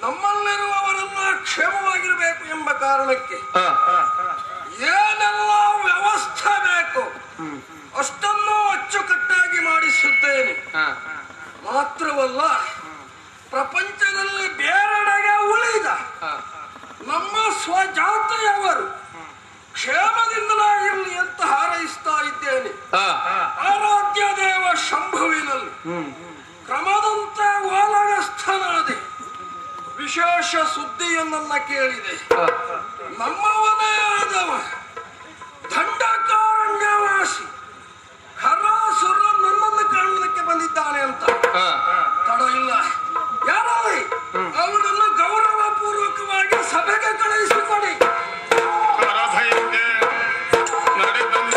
ನಮ್ಮಲ್ಲಿರುವವರೆಲ್ಲ ಕ್ಷೇಮವಾಗಿರಬೇಕು ಎಂಬ ಕಾರಣಕ್ಕೆ ಹಾ ಏನೆಲ್ಲ ವ್ಯವಸ್ಥೆ ಬೇಕು ಅಷ್ಟನ್ನು ಅಚ್ಚುಕಟ್ಟಾಗಿ ಮಾಡಿಸುತ್ತೇನೆ ಹಾ ಮಾತ್ರವಲ್ಲ ಪ್ರಪಂಚದಲ್ಲಿ ಬೇರೆಡೆಗೆ ಉಳಿದ ಹಾ ನಮ್ಮ ಸ್ವಜಾತಿಯವರು ಕ್ಷೇಮದಿಂದಲೇ ಇರಲಿ ಅಂತ ಹಾರೈಸ್ತಾ ಇದ್ದೇನೆ ಹಾ ಆರಾಧ್ಯ ದೇವ ಶಂಭುವಿನಲ್ಲಿ ಕ್ರಮದಂತೆ ಓಲಗಸ್ಥನಾದೆ ವಿಶೇಷ ಸುದ್ದಿಯನ್ನ ಕೇಳಿದೆ ನಮ್ಮವನೇ ಆದವ ದಂಡಕಾರಣ್ಯವಾಸಿ ಖರಾಸುರ ನನ್ನನ್ನು ಕಾಣಲಿಕ್ಕೆ ಬಂದಿದ್ದಾನೆ ಅಂತ ಹಾ ತಡ ಇಲ್ಲ ಯಾರಲ್ಲಿ ಅವನನ್ನು ಗೌರವ ಪೂರ್ವಕವಾಗಿ ಸಭೆಗೆ ಕಳುಹಿಸಿಕೊಡಿ ಕರಭೈತೆ ನಡೆದಂತೆ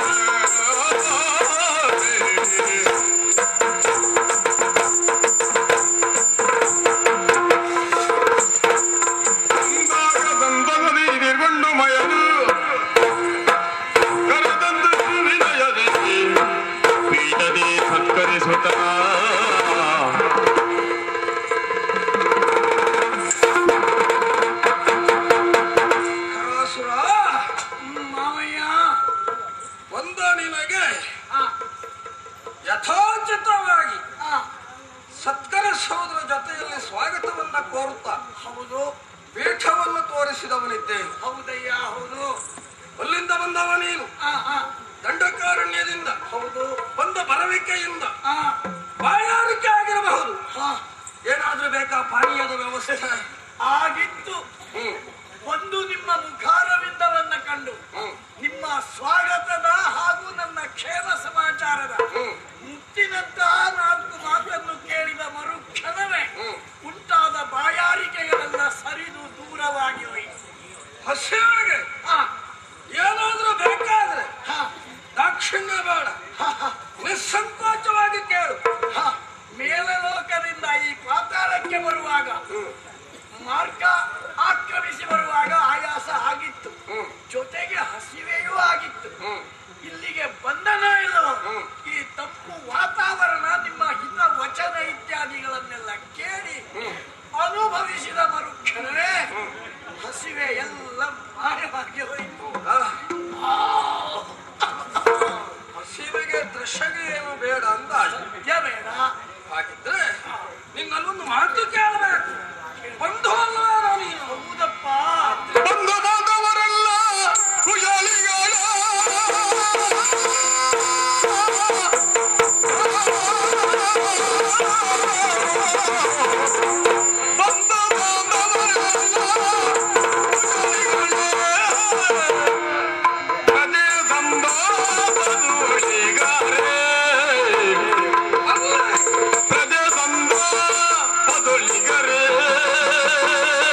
ದಂದದಲ್ಲಿ ನಿರ್ಗೊಂಡು ಮಯನು ಕರದಂದು ವಿನಯದಲ್ಲಿ ಪೀಠದೆ ಸತ್ಕರಿಸುತ್ತ ಖರಾಸುರ ಮಾವಯ್ಯ ಒಂದ ನಿನಗೆ ಯಥೋಚಿತವಾಗಿ ಸತ್ಕರಿಸುವುದರ ಜೊತೆಯಲ್ಲಿ ಸ್ವಾಗತವನ್ನ ಕೋರುತ್ತಾ ಹೌದು ಪೀಠವನ್ನು ತೋರಿಸಿದವನಿದ್ದೇನೆ ಹೌದಯ್ಯ ಹೌದು ಅಲ್ಲಿಂದ ಬಂದವ ನೀನು ಆ, ಆ, ದಂಡಕಾರಣ್ಯದಿಂದ ಹೌದು ಬಂದ ಬರವಿಕೆಯಿಂದ ಆ, ಬಾಯಾರಿಕೆ ಆಗಿರಬಹುದು ಆ, ಏನಾದ್ರೂ ಬೇಕಾ ಪಾನೀಯದ ವ್ಯವಸ್ಥೆ ಆಗಿತ್ತು ಹ್ಮ್ ಒಂದು ನಿಮ್ಮ ಮುಖಾರವಿಂದವನ್ನ ಕಂಡು ಹ್ಮ್. ನಿಮ್ಮ ಸ್ವಾಗತದ ಹಾಗೂ ನನ್ನ ಕ್ಷೇಮ ಸಮಾಚಾರದ ಹ್ಮ್. ಮುತ್ತಿನಂತಹ ನಾಲ್ಕು ಮಾತನ್ನು ಕೇಳಿದ ಮರುಕ್ಷಣವೇ ಹ್ಮ್. ಉಂಟಾದ ಬಾಯಾರಿಕೆಗಳೆಲ್ಲ ಸರಿದು ದೂರವಾಗಿ ಹೋಯಿತು ಹಸಿವಿಗೆ ಆ, ಏನಾದ್ರೂ ಬೇಕಾದ್ರೆ ಹ, ದಾಕ್ಷಿಣ್ಯ ಬೇಡ ಹ, ಹ, ನಿಸ್ಸಂಕೋಚವಾಗಿ ಕೇಳು ಹ. ಮೇಲಲೋಕದಿಂದ ಈ ಪಾತಾಳಕ್ಕೆ ಬರುವಾಗ ಮಾರ್ಗ ಆಕ್ರಮಿಸಿ ಬರುವಾಗ ಆಯಾಸ ಆಗಿತ್ತು ಹ್ಮ್. ಜೊತೆಗೆ ಹಸಿವೆಯೂ ಆಗಿತ್ತು ಹ್ಮ್. ಇಲ್ಲಿಗೆ ಬಂಧನ ಇಲ್ಲವೋ ಹ್ಮ್. ಈ ತಪ್ಪು ವಾತಾವರಣ ನಿಮ್ಮ ಹಿತ ವಚನ ಇತ್ಯಾದಿಗಳನ್ನೆಲ್ಲ ಕೇಳಿ ಅನುಭವಿಸಿದ ಮರುಕ್ಷಣವೇ ಹಸಿವೆ ಎಲ್ಲ ಮಾಯವಾಗಿ ಹೋಯಿತು ಆ, ಹಸಿವಿಗೆ ದೃಶ್ಯಗೆ ಏನು ಬೇಡ ಅಂತ ಸತ್ಯ ಬೇಡ ಹಾಗಿದ್ರೆ ನಿನ್ನಲ್ಲೊಂದು ಮಾತು ಕೇಳಬೇಕು ಬಂಧು ಅಲ್ವಾ ನೀನು ಹೌದಪ್ಪ ಬಂದ ಬಾಂಧವರೆಲ್ಲ ಕುಶಲಿಗಳ ಬಂದ ಬಾಂಧವರೆಲ್ಲ ಅದೇ ಸಂಬಾಧುಳಿಗಾರೆ ಅಲ್ಲ ಪ್ರಜೆ ಸಂಬಾಧುಳಿಗರೆ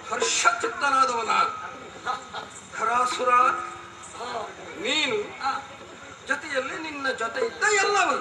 ಹರ್ಷಚಿತ್ತನಾದವನ ಖರಾಸುರ ನೀನು ಜೊತೆಯಲ್ಲಿ ನಿನ್ನ ಜೊತೆ ಇದ್ದ ಎಲ್ಲವರು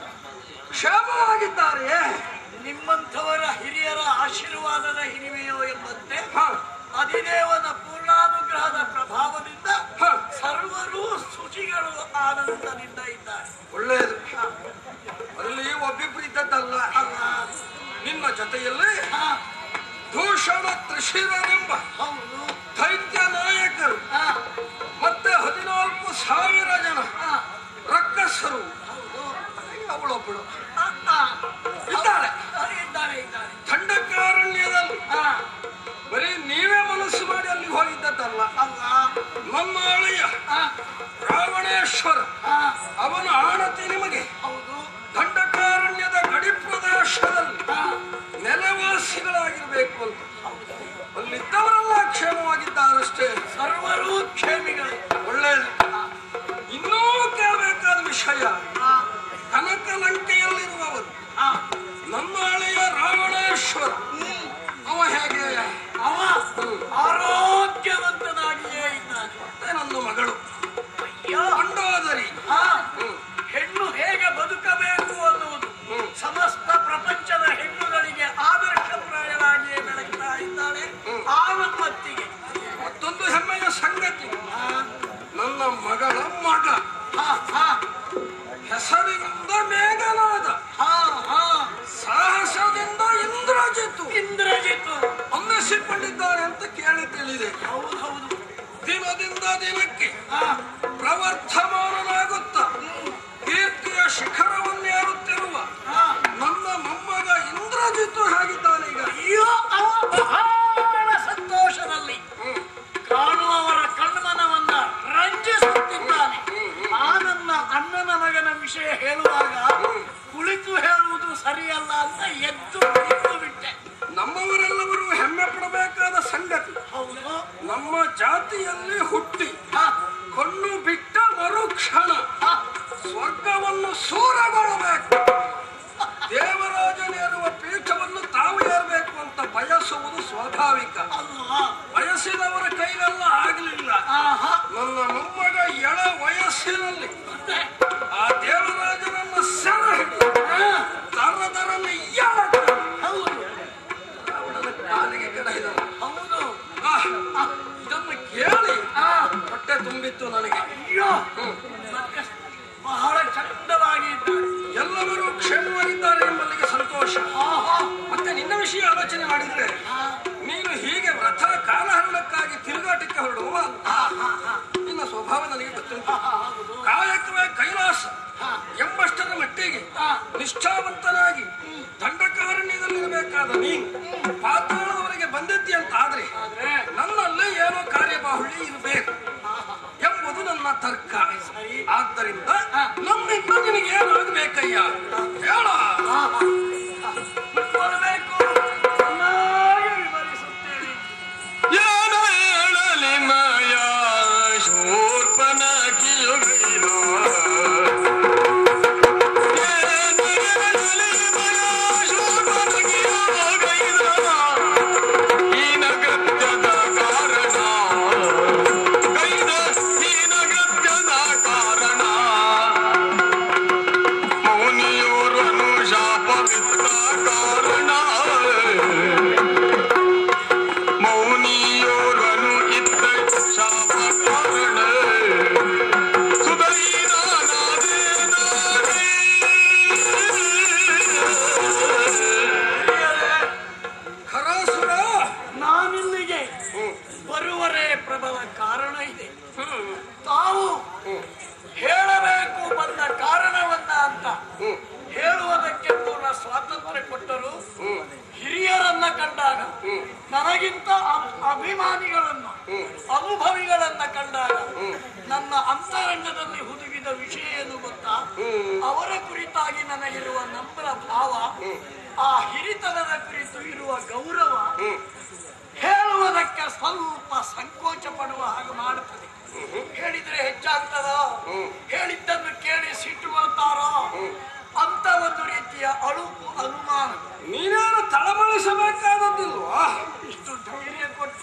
ಕ್ಷೇಮವಾಗಿದ್ದಾರೆಯೇ ನಿಮ್ಮಂಥವರ ಹಿರಿಯರ ಆಶೀರ್ವಾದದ ಹಿರಿಮೆಯೋ ಎಂಬಂತೆ ಹ, ಅಧಿದೇವನ ಪೂರ್ಣಾನುಗ್ರಹದ ಪ್ರಭಾವದಿಂದ ಹ, ಸರ್ವರೂ ಶುಚಿಗಳು ಆನಂದದಿಂದ ಇದ್ದಾರೆ ಒಳ್ಳೆಯದು ಅಲ್ಲಿ ಒಬ್ಬಿಬ್ರು ಇದ್ದದ್ದಲ್ಲ ಅಲ್ಲ ನಿನ್ನ ಜೊತೆಯಲ್ಲಿ ಹ, ದೂಷಣ ತ್ರಿಶಿರನೆಂಬ ಹೌದು ದೈತ್ಯ ನಾಯಕರು ಹ, ಮತ್ತೆ ಹದಿನಾಲ್ಕು ಸಾವಿರ ಜನ ಹ, ರಕ್ಕಸರು ಹೌದು ಅವಳೊಬ್ಬಳು ಹ, ಹ. ಇದ್ದಾಳೆ. ಹ, ಇದ್ದಾಳೆ ಇದ್ದಾಳೆ ದಂಡಕಾರಣ್ಯದಲ್ಲಿ ಹ, ಬರೀ ನೀವೇ ಮನಸ್ಸು ಮಾಡಿ ಅಲ್ಲಿ ಹೋಗಿದ್ದದ್ದಲ್ಲ ಅಲ್ಲ ನಮ್ಮ ಅಳಿಯ ಹ, ರಾವಣೇಶ್ವರ ಹ, ಅವನ ಆಣತಿ ನಿಮಗೆ ಹೌದು ದಂಡಕಾರಣ್ಯದ ಗಡಿ ಪ್ರದೇಶದಲ್ಲಿ ಹ, ನೆಲವಾಸಿಗಳಾಗಿರ್ಬೇಕು ಅಂತ ಅಲ್ಲಿದ್ದವರೆಲ್ಲ ಕ್ಷೇಮವಾಗಿದ್ದಾರಷ್ಟೇ ಸರ್ವರೂ ಕ್ಷೇಮಿಗಳು ಒಳ್ಳೆಯದು ಇನ್ನೂ ಕೇಳಬೇಕಾದ ವಿಷಯ ಹ, ಕನಕ ಲಂಕೆಯಲ್ಲಿರುವವರು ಹ, ನಮ್ಮ ಹಳೆಯ ರಾವಣೇಶ್ವರ ಹ್ಮ್. ಅವ ಹೇಗೆ ಅವ ಆರೋಗ್ಯವಂತನಾಗಿಯೇ ಇದ್ದಾನೆ ಮತ್ತೆ ನನ್ನ ಮಗಳು ಅಯ್ಯೋ ಮಂಡೋದರಿ ಹ, ಹ್ಮ್. ಹೆಣ್ಣು ಹೇಗೆ ಬದುಕಬೇಕು ಅನ್ನುವುದು ಹ್ಮ್. ಸಮಸ್ತ ಪ್ರಪಂಚದ ಹೆಣ್ಣುಗಳಿಗೆ ಆದರ್ಶಪ್ರಾಯವಾಗಿಯೇ ಬೆಳಗ್ತಾ ಇದ್ದಾಳೆ ಹ್ಮ್. ಆ ನಮ್ಮತ್ತಿಗೆ ಮತ್ತೊಂದು ಹೆಮ್ಮೆಯ ಸಂಗತಿ ಹ, ನನ್ನ ಮಗಳ ಮಗ ಹ, ಹ, ಹೆಸರಿನಿಂದ ಮೇಘನಾದ ಹ, ಹ. ಸಾಹಸದಿಂದ ಇಂದ್ರಜಿತ್ತು ಇಂದ್ರಜಿತು ಅನ್ನಿಸಿಕೊಂಡಿದ್ದಾನೆ ಅಂತ ಕೇಳಿ ತಿಳಿದೆ ಹೌದು ಹೌದು ದಿನದಿಂದ ದಿನಕ್ಕೆ ಹ, ಪ್ರವರ್ಧಮಾನನಾಗುತ್ತ ಕೀರ್ತಿಯ ಶಿಖರವನ್ನೇರುತ್ತಿರುವ ಹ. ನನ್ನ ಮೊಮ್ಮಗ ಇಂದ್ರಜಿತ್ತು ಹೇಗಿದ್ದಾನೆ ಈಗ ಅಯ್ಯೋ ಅವ ಬಹಳ ಸಂತೋಷದಲ್ಲಿ ಹ್ಮ್. ಕಾಣುವವರ ಕಣ್ಮನವನ್ನ ರಂಜಿಸುತ್ತಿದ್ದಾನೆ ಆ ನನ್ನ ಅಣ್ಣನ ಮಗನ ವಿಷಯ ಹೇಳುವಾಗ ಕುಳಿತು ಹೇಳುವುದು ಸರಿಯಲ್ಲ ಅಂತ ಎದ್ದು ನಿಂತು ಬಿಟ್ಟೆ ನಮ್ಮವರೆಲ್ಲವರು ಹೆಮ್ಮೆ ಪಡಬೇಕಾದ ಸಂಗತಿ ಹೌದು ನಮ್ಮ ಜಾತಿಯಲ್ಲಿ ಹುಟ್ಟಿ ಹ, ಕಣ್ಣು ಬಿಟ್ಟ ಮರುಕ್ಷಣ ಹ, ಸ್ವರ್ಗವನ್ನು ಸೂರಗೊಳ್ಳಬೇಕು ದೇವರಾಜನೇರುವ ಪೀಠವನ್ನು ತಾವು ಏರಬೇಕು ಅಂತ ಬಯಸುವುದು ಸ್ವಾಭಾವಿಕ ಅಲ್ವಾ ಬಯಸಿದವರ ಕೈಲೆಲ್ಲ ಆಗಲಿಲ್ಲ ಆಹಾ, ನನ್ನ ಮೊಮ್ಮಗ ಎಳ ವಯಸ್ಸಿನಲ್ಲಿ ಮತ್ತೆ ಆ ದೇವರಾಜನನ್ನ ಸೆರ ಹಿಡಿ ಹ, ದರ ದರನ್ನ ಎಳಕ ಹೌದು ಅವನ ಕಾಲಿಗೆ ಕೆಡಹಿದನು ಹೌದು ಆಹ್, ಇದನ್ನು ಕೇಳಿ ಆ, ಹೊಟ್ಟೆ ತುಂಬಿತ್ತು ನನಗೆ ಅಯ್ಯೋ ಮತ್ತೆ ಬಹಳ ಚಂದವಾಗಿ ಇದ್ದಾನೆ ಎಲ್ಲರೂ ಕ್ಷೇಮವಾಗಿದ್ದಾರೆ ಎಂಬಲ್ಲಿಗೆ ಸಂತೋಷ ಆಹಾ, ಮತ್ತೆ ನಿನ್ನ ವಿಷಯ ಆಲೋಚನೆ ಮಾಡಿದ್ರೆ ಆ, ನೀನು ಹೀಗೆ ವ್ರತ ಕಾಲಹರಣಕ್ಕಾಗಿ ತಿರುಗಾಟಕ್ಕೆ ಹೊರಡುವ ಆ, ಆ, ಆ, ನಿನ್ನ ಸ್ವಭಾವ ನನಗೆ ಗೊತ್ತುಂಟು ಆ, ಹೌದು ಕಾಯಕವೇ ಕೈಲಾಸ ಆ, ಎಂಬಷ್ಟರ ಮಟ್ಟಿಗೆ ಆ, ನಿಷ್ಠಾವಂತನಾಗಿ ದಂಡಕಾರಣ್ಯದಲ್ಲಿರಬೇಕಾದ ನೀನು ಪಾತಾಳದವರೆಗೆ ಬಂದಿದ್ದಿ ಅಂತ ಆದ್ರೆ ಆದ್ರೆ ನನ್ನಲ್ಲಿ ಏನೋ ಕಾರ್ಯಬಾಹುಳ್ಯ ಇರಬೇಕು ಎಂಬುದು ನನ್ನ ತರ್ಕ ಆದ್ದರಿಂದ ನಮ್ಮಿಂದ ನಿನಗೆ ಏನಾಗಬೇಕಯ್ಯ ಹೇಳ ಕೊಡಬೇಕು ಚೆನ್ನಾಗಿ ವಿವರಿಸುತ್ತೇನೆ ಏನ ಹೇಳಲಿ ಮಾಯ ಶೂರ್ಪನ ಕಿಯುಗೈದ ಏನ ಹೇಳಲಿ ಮಾಯ ಶೂರ್ಪನ ಕಿಯುಗೈದ ಹೀನಗತ್ಯದ ಕಾರಣ ಗೈದ ಹೀನಗತ್ಯದ ಕಾರಣ ಮೌನಿಯೋರ್ವನು ಶಾಪವಿತ್ತ ಕಾರಣ ಮೌನಿಯೋರ್ವನು ಇದ್ದ ಶಾಪ ಕಾರಣ ಖರಾಸುರ ನಾನಿಲ್ಲಿಗೆ ಬರುವರೇ ಪ್ರಬಲ ಕಾರಣ ಇದೆ ತಾವು ಹೇಳಬೇಕು ಬಂದ ಕಾರಣವನ್ನ ಅಂತ ಹೇಳುವುದಕ್ಕೆ ಪೂರ್ಣ ಸ್ವಾತಂತ್ರ್ಯ ಕೊಟ್ಟರು ಹಿರಿಯರನ್ನ ಕಂಡಾಗ ನನಗಿಂತ ಅ- ಅಭಿಮಾನಿಗಳನ್ನು ಅನುಭವಿಗಳನ್ನ ಕಂಡಾಗ ನನ್ನ ಅಂತರಂಗದಲ್ಲಿ ಹುದುಗಿದ ವಿಷಯ ಏನು ಗೊತ್ತಾ ಅವರ ಕುರಿತಾಗಿ ನನಗಿರುವ ನಮ್ರ ಭಾವ ಆ ಹಿರಿತನದ ಕುರಿತು ಇರುವ ಗೌರವ ಹೇಳುವುದಕ್ಕೆ ಸ್ವಲ್ಪ ಸಂಕೋಚ ಪಡುವ ಹಾಗೆ ಮಾಡುತ್ತದೆ ಹೇಳಿದ್ರೆ ಹೆಚ್ಚಾಗ್ತದೋ ಹೇಳಿದ್ದನ್ನು ಕೇಳಿ ಸಿಟ್ಟುಕೊಳ್ತಾರೋ ಅಂತ ಒಂದು ರೀತಿಯ ಅಳುಕು ಅನುಮಾನ ನೀನೇನು ತಳಮಳಿಸಬೇಕಾದದ್ದಿಲ್ವಾ ಇಷ್ಟು ಧೈರ್ಯ ಕೊಟ್ಟ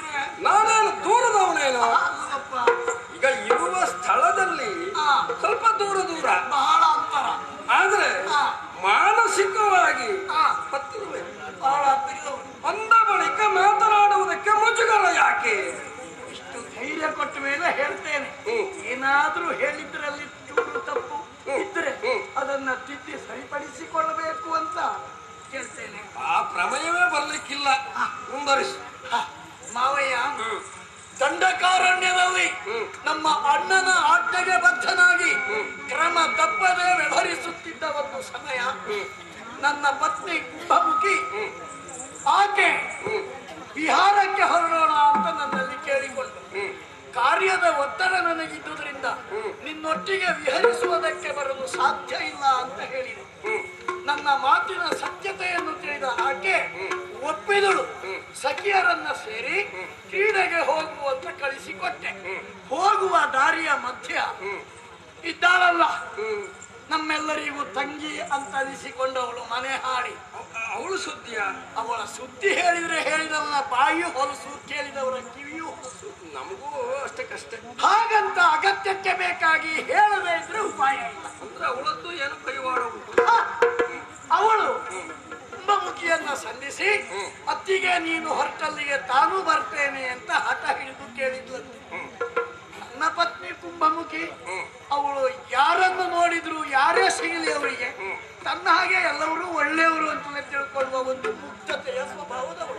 ಅದನ್ನ ತಿದ್ದಿ ಸರಿಪಡಿಸಿಕೊಳ್ಳಬೇಕು ಅಂತ ಕೇಳ್ತೇನೆ ಆ ಪ್ರಮೇಯವೇ ಬರ್ಲಿಕ್ಕಿಲ್ಲ ಮುಂದರಿಸು ಹ, ಮಾವಯ್ಯ ದಂಡಕಾರಣ್ಯದಲ್ಲಿ ನಮ್ಮ ಅಣ್ಣನ ಆಜ್ಞೆಗೆ ಬದ್ಧನಾಗಿ ಕ್ರಮ ತಪ್ಪದೆ ವ್ಯವಹರಿಸುತ್ತಿದ್ದ ಒಂದು ಸಮಯ ನನ್ನ ಪತ್ನಿ ಕುಂಭಮುಖಿ ಆಕೆ ವಿಹಾರಕ್ಕೆ ಹೊರಡೋಣ ಅಂತ ನನ್ನಲ್ಲಿ ಕೇಳಿಕೊಂಡು ಕಾರ್ಯದ ಒತ್ತಡ ನನಗಿದ್ದುದರಿಂದ ನಿನ್ನೊಟ್ಟಿಗೆ ವಿಹರಿಸುವುದಕ್ಕೆ ಬರಲು ಸಾಧ್ಯ ಇಲ್ಲ ಅಂತ ಹೇಳಿದೆ ನನ್ನ ಮಾತಿನ ಸತ್ಯತೆಯನ್ನು ತಿಳಿದ ಆಕೆ ಒಪ್ಪಿದಳು ಸಖಿಯರನ್ನ ಸೇರಿ ಕ್ರೀಡೆಗೆ ಹೋಗುವಂತ ಕಳಿಸಿಕೊಟ್ಟೆ ಹೋಗುವ ದಾರಿಯ ಮಧ್ಯ ಇದ್ದಾಳಲ್ಲ ನಮ್ಮೆಲ್ಲರಿಗೂ ತಂಗಿ ಅಂತ ಅನಿಸಿಕೊಂಡವಳು ಮನೆ ಹಾಡಿ ಅವಳು ಸುದ್ದಿಯ ಅವಳ ಸುದ್ದಿ ಹೇಳಿದ್ರೆ ಹೇಳಿದವನ ಬಾಯಿ ಹೊಲಸು ಕೇಳಿದವರ ಕಿವಿಯೂ ಹೊಲಸು ನಮಗೂ ಅಷ್ಟಕ್ಕಷ್ಟೇ ಹಾಗಂತ ಅಗತ್ಯಕ್ಕೆ ಬೇಕಾಗಿ ಹೇಳದೇ ಇದ್ರೆ ಉಪಾಯ ಇಲ್ಲ ಅಂದ್ರೆ ಅವಳದ್ದು ಏನು ಕೈವಾಡ ಉಂಟು ಹ! ಅವಳು ಕುಂಭಮುಖಿಯನ್ನ ಸಂಧಿಸಿ ಅತ್ತಿಗೆ ನೀನು ಹೊರಟಲ್ಲಿಗೆ ತಾನೂ ಬರ್ತೇನೆ ಅಂತ ಹಠ ಹಿಡಿದು ಕೇಳಿದ್ಲಂತೆ ನನ್ನ ಪತ್ನಿ ಕುಂಭಮುಖಿ ಅವಳು ಯಾರನ್ನು ನೋಡಿದ್ರು ಯಾರೇ ಸಿಗಲಿ ಅವರಿಗೆ ತನ್ನ ಹಾಗೆ ಎಲ್ಲರೂ ಒಳ್ಳೆಯವರು ಅಂತಲೇ ತಿಳ್ಕೊಳ್ಳುವ ಒಂದು ಮುಕ್ತತೆಯ ಸ್ವಭಾವದವಳು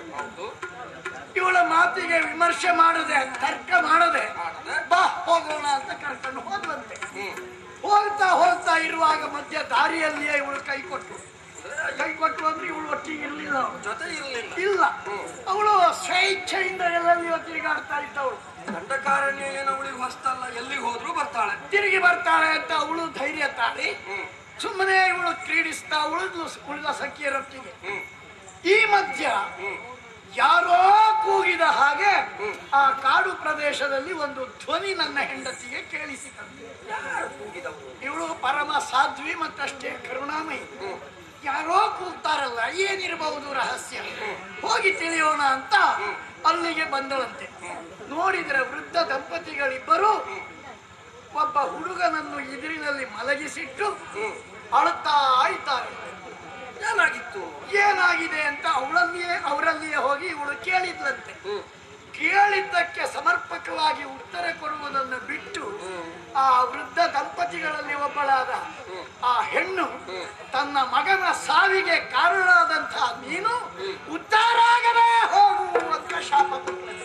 ಇವಳ ಮಾತಿಗೆ ವಿಮರ್ಶೆ ಮಾಡದೆ ತರ್ಕ ಮಾಡದೆ ಬಾ ಹೋಗೋಣ ಅಂತ ಕರ್ಕೊಂಡು ಹೋದ್ಲಂತೆ ಹೋಗ್ತಾ ಹೋಗ್ತಾ ಇರುವಾಗ ಮಧ್ಯ ದಾರಿಯಲ್ಲಿಯೇ ಇವಳು ಕೈ ಕೊಟ್ಟು ಕೈ ಕೊಟ್ಟು ಅಂದ್ರೆ ಇವಳು ಒಟ್ಟಿಗೆ ಇರ್ಲಿಲ್ಲ ಅವಳು. ಜೊತೆ ಇರಲಿಲ್ಲ ಇಲ್ಲ ಅವಳು ಸ್ವೇಚ್ಛೆಯಿಂದ ಎಲ್ಲೆಲ್ಲಿಯೋ ತಿರುಗಾಡ್ತಾ ಇದ್ದವಳು ದಂಡಕಾರಣ್ಯ ಏನು ಅವಳಿಗೆ ಹೊಸ್ತಲ್ಲ ಎಲ್ಲಿಗೆ ಹೋದ್ರು ಬರ್ತಾಳೆ ತಿರುಗಿ ಬರ್ತಾಳೆ ಅಂತ ಅವಳು ಧೈರ್ಯ ತಾಳಿ ಸುಮ್ಮನೆ ಇವಳು ಕ್ರೀಡಿಸ್ತಾ ಉಳಿದ್ಲು ಉಳಿದ ಸಖಿಯರೊಟ್ಟಿಗೆ ಈ ಮಧ್ಯ ಯಾರೋ ಕೂಗಿದ ಹಾಗೆ ಆ ಕಾಡು ಪ್ರದೇಶದಲ್ಲಿ ಒಂದು ಧ್ವನಿ ನನ್ನ ಹೆಂಡತಿಗೆ ಕೇಳಿಸಿತಂತೆ ಯಾರು ಕೂಗಿದವರು ಇವಳು ಪರಮ ಸಾಧ್ವಿ ಮತ್ತಷ್ಟೇ ಕರುಣಾಮಯಿ ಯಾರೋ ಕೂಗ್ತಾರಲ್ಲ ಏನಿರಬಹುದು ರಹಸ್ಯ ಹೋಗಿ ತಿಳಿಯೋಣ ಅಂತ ಅಲ್ಲಿಗೆ ಬಂದಳಂತೆ ನೋಡಿದ್ರೆ ವೃದ್ಧ ದಂಪತಿಗಳಿಬ್ಬರು ಒಬ್ಬ ಹುಡುಗನನ್ನು ಎದುರಿನಲ್ಲಿ ಮಲಗಿಸಿಟ್ಟು ಅಳುತ್ತಾ ಇದ್ದಾರೆ ಏನಾಗಿತ್ತು ಏನಾಗಿದೆ ಅಂತ ಅವಳಲ್ಲಿಯೇ ಅವರಲ್ಲಿಯೇ ಹೋಗಿ ಇವಳು ಕೇಳಿದ್ಲಂತೆ ಕೇಳಿದ್ದಕ್ಕೆ ಸಮರ್ಪಕವಾಗಿ ಉತ್ತರ ಕೊಡುವುದನ್ನು ಬಿಟ್ಟು ಆ ವೃದ್ಧ ದಂಪತಿಗಳಲ್ಲಿ ಒಬ್ಬಳಾದ ಆ ಹೆಣ್ಣು ತನ್ನ ಮಗನ ಸಾವಿಗೆ ಕಾರಣರಾದಂತಹ ನೀನು ಉದ್ಧಾರಾಗದೆ ಹೋಗು ಅಂತ ಶಾಪ ಕೊಟ್ಟಳು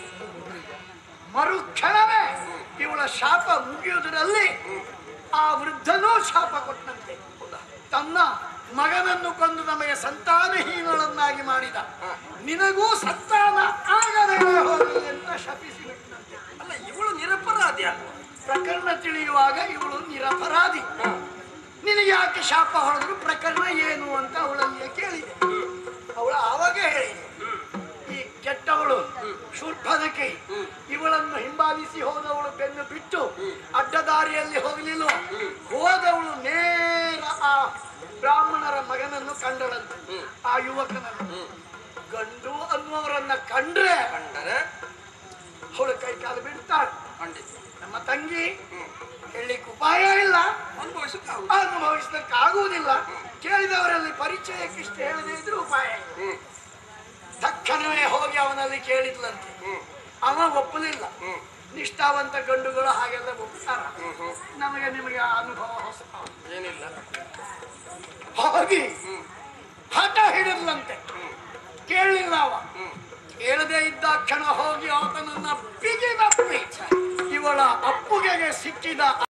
ಮರುಕ್ಷಣವೇ ಇವಳ ಶಾಪ ಮುಗಿಯುವುದರಲ್ಲಿ ಆ ವೃದ್ಧನೂ ಶಾಪ ಕೊಟ್ಟಂತೆ ತನ್ನ ಮಗನನ್ನು ಕೊಂದು ನಮಗೆ ಸಂತಾನಹೀನಳನ್ನಾಗಿ ಮಾಡಿದ ನಿನಗೂ ಸಂತಾನ ಆಗದೆ ಹೋಗಲಿ ಅಂತ ಶಪಿಸಿ ಬಿಟ್ಟಂತೆ ಅಲ್ಲ ಇವಳು ನಿರಪರಾಧಿ ಅಲ್ವಾ ಪ್ರಕರಣ ತಿಳಿಯುವಾಗ ಇವಳು ನಿರಪರಾಧಿ ನಿನಗೆ ಯಾಕೆ ಶಾಪ ಹೊಡೆದ್ರು ಪ್ರಕರಣ ಏನು ಅಂತ ಅವಳಲ್ಲಿಯೇ ಕೇಳಿದೆ ಅವಳು ಆವಾಗ ಹೇಳಿದೆ ಈ ಕೆಟ್ಟವಳು ಶೂರ್ಪನಕೈ ಇವಳನ್ನು ಹಿಂಬಾಲಿಸಿ ಹೋದವಳು ಬೆನ್ನು ಬಿಟ್ಟು ಅಡ್ಡದಾರಿಯಲ್ಲಿ ಹೋಗಲಿಲ್ಲ ಹೋದವಳು ನೇರ ಆ ಬ್ರಾಹ್ಮಣರ ಮಗನನ್ನು ಕಂಡಳಂತೆ ಆ ಯುವಕನನ್ನು ಗಂಡು ಅನ್ನುವರನ್ನ ಕಂಡ್ರೆ ಕಂಡರೆ ಅವಳು ಕೈ ಕಾಲು ಬಿಡ್ತಾಳೆ ಖಂಡಿತ ನಮ್ಮ ತಂಗಿ ಹೇಳಲಿಕ್ಕೆ ಉಪಾಯ ಇಲ್ಲ ಅನುಭವಿಸಕ್ಕಾಗುದು ಅನುಭವಿಸಲಿಕ್ಕೆ ಆಗುವುದಿಲ್ಲ ಕೇಳಿದವರಲ್ಲಿ ಪರಿಚಯಕ್ಕಿಷ್ಟು ಹೇಳದೇ ಇದ್ರೆ ಉಪಾಯ ಇಲ್ಲ ತಕ್ಷಣವೇ ಹೋಗಿ ಅವನಲ್ಲಿ ಕೇಳಿದ್ಲಂತೆ ಅವ ಒಪ್ಪಲಿಲ್ಲ ನಿಷ್ಠಾವಂತ ಗಂಡುಗಳು ಹಾಗೆಲ್ಲ ಒಪ್ತಾರ ನಮಗೆ ನಿಮಗೆ ಆ ಅನುಭವ ಹೊಸ ಏನಿಲ್ಲ ಹೋಗಿ ಹಠ ಹಿಡಿದ್ಲಂತೆ ಕೇಳಲಿಲ್ಲ ಅವ ಕೇಳದೆ ಇದ್ದ ಕ್ಷಣ ಹೋಗಿ ಆತನನ್ನ ಬಿಗಿ ನಪ್ಪಿ ಇವಳ ಅಪ್ಪುಗೆಗೆ ಸಿಕ್ಕಿದ